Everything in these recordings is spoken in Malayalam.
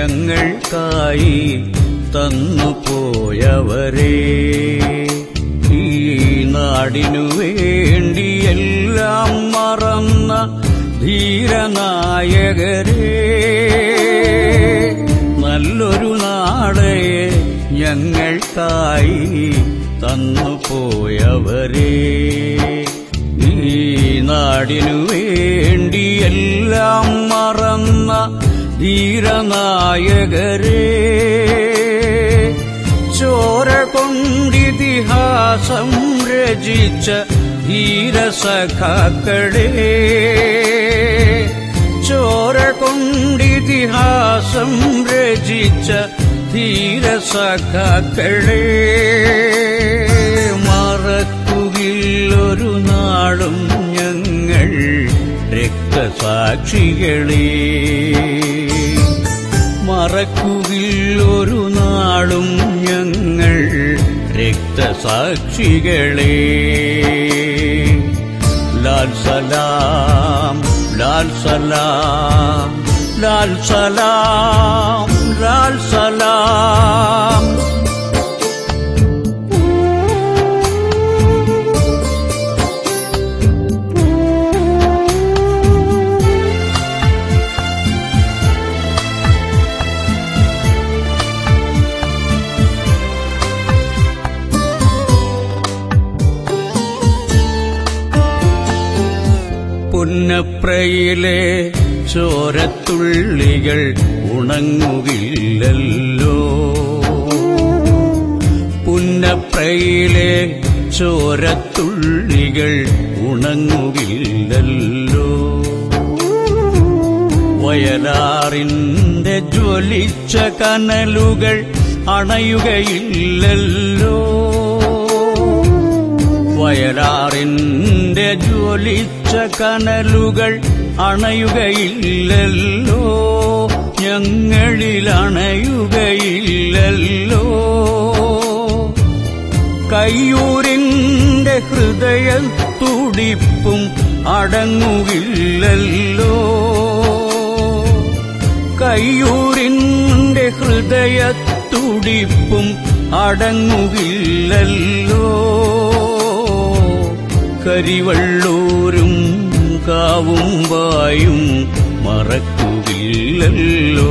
ഞങ്ങൾക്കായി തന്നു പോയവരെ ഈ നാടിനു വേണ്ടി എല്ലാം മറന്ന ധീരനായകരെ നല്ലൊരു നാളെ ഞങ്ങൾക്കായി തന്നു പോയവരെ ഈ നാടിനു വേണ്ടി എല്ലാം മറന്ന ധീരനായകരെ ചോര കൊണ്ടിതിഹാസം രചിച്ച ധീരസഖാക്കളെ ചോര കൊണ്ടിതിഹാസം രചിച്ച ധീരസഖാക്കളെ മറക്കുകില്ലൊരു നാളും ഞങ്ങൾ രക്തസാക്ഷികളെ മറക്കുകില്ലൊരു നാളും ഞങ്ങൾ രക്തസാക്ഷികളെ ലാൽ സലാം ലാൽ സലാം ലാൽ സലാം ലാൽ സലാം പുന്നപ്രയിലെ ചോരത്തുള്ളികൾ ഉണങ്ങുകില്ലല്ലോ പുന്നപ്രയിലെ ചോരത്തുള്ളികൾ ഉണങ്ങുകില്ലല്ലോ വയലാറിന്റെ ജ്വലിച്ച കനലുകൾ അണയുകയില്ലല്ലോ വയലാറിന്റെ ജ്വലിച്ച കനലുകൾ അണയുകയില്ലല്ലോ ഞങ്ങളിൽ അണയുകയില്ലല്ലോ കയ്യൂരിന്റെ ഹൃദയത്തുടിപ്പും അടങ്ങുകില്ലല്ലോ കയ്യൂരിന്റെ ഹൃദയത്തുടിപ്പും അടങ്ങുകില്ലല്ലോ കരിവള്ളൂരും കാവും വായും മറക്കുകില്ലല്ലോ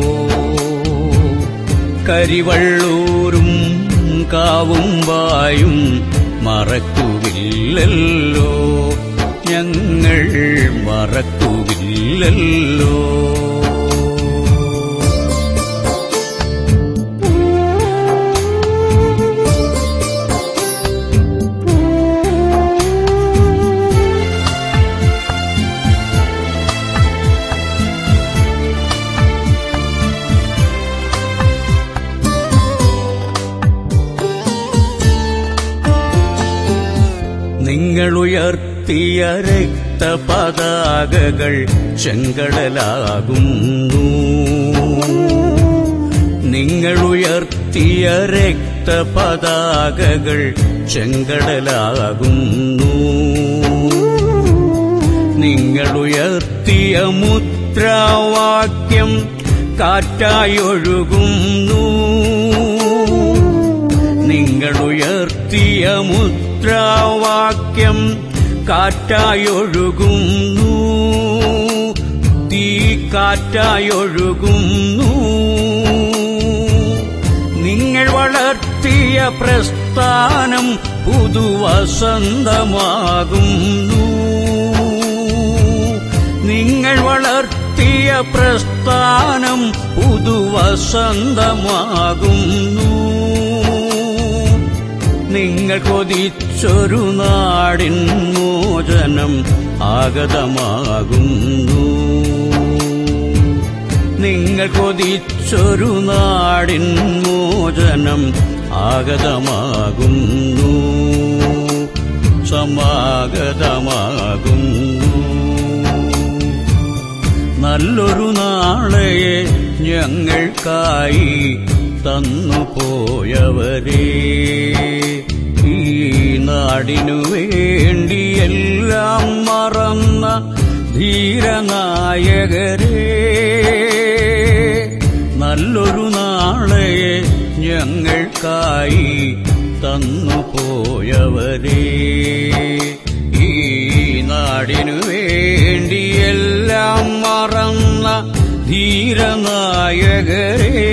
കരിവള്ളൂരും കാവും വായും മറക്കുകില്ലല്ലോ ഞങ്ങൾ മറക്കുകില്ലല്ലോ നിങ്ങളുയർത്തിയ രക്തപതാകകൾ ചെങ്കടലാകുന്നു നിങ്ങളുയർത്തിയ രക്തപതാകകൾ ചെങ്കടലാകുന്നു നിങ്ങളുയർത്തിയ മുദ്രാവാക്യം കാറ്റായൊഴുകുന്നു നിങ്ങളുയർത്തിയ മുദ്രാവാക്യം കാറ്റായൊഴുകുന്നു തീ കാറ്റായൊഴുകുന്നു നിങ്ങൾ വളർത്തിയ പ്രസ്ഥാനം പുതുവസന്തമാകുന്നു നിങ്ങൾ വളർത്തിയ പ്രസ്ഥാനം പുതുവസന്തമാകുന്നു നിങ്ങൾ കൊതിച്ചൊരു നാടിൻ മോചനം ആഗതമാകുന്നു നിങ്ങൾ കൊതിച്ചൊരു നാടിൻ മോചനം ആഗതമാകുന്നു സമാഗതമാകുന്നു നല്ലൊരു നാളെയെ ഞങ്ങൾക്കായി തന്നു പോയവരെ ഈ നാടിനു വേണ്ടി എല്ലാം മറന്ന ധീരനായകരെ നല്ലൊരു നാളെയെ ഞങ്ങൾക്കായി തന്നു പോയവരേ ഈ നാടിനു വേണ്ടിയെല്ലാം മറന്ന ധീരനായകരേ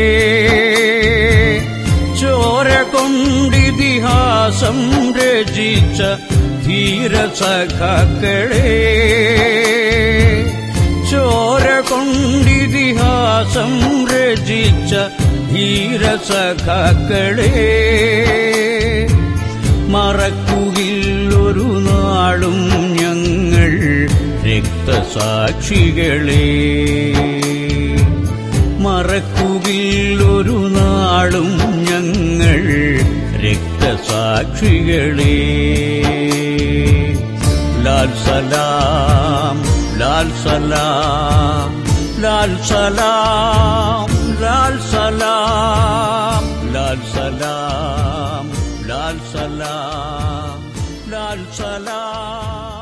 ചോര കൊണ്ടിതിഹാസം രചിച്ച ധീരസഖാക്കളേ ചോര കൊണ്ടിതിഹാസം രചിച്ച ധീരസഖാക്കളേ മറക്കുകില്ലൊരു നാളും ഞങ്ങൾ രക്തസാക്ഷികളെ മറക്കുകില്ലൊരു നാളും ഞങ്ങൾ രക്തസാക്ഷികളെ ലാൽ സലാം ലാൽ സലാം ലാൽ സലാം ലാൽ സലാം ലാൽ സലാം ലാൽ സലാം ലാൽ സലാം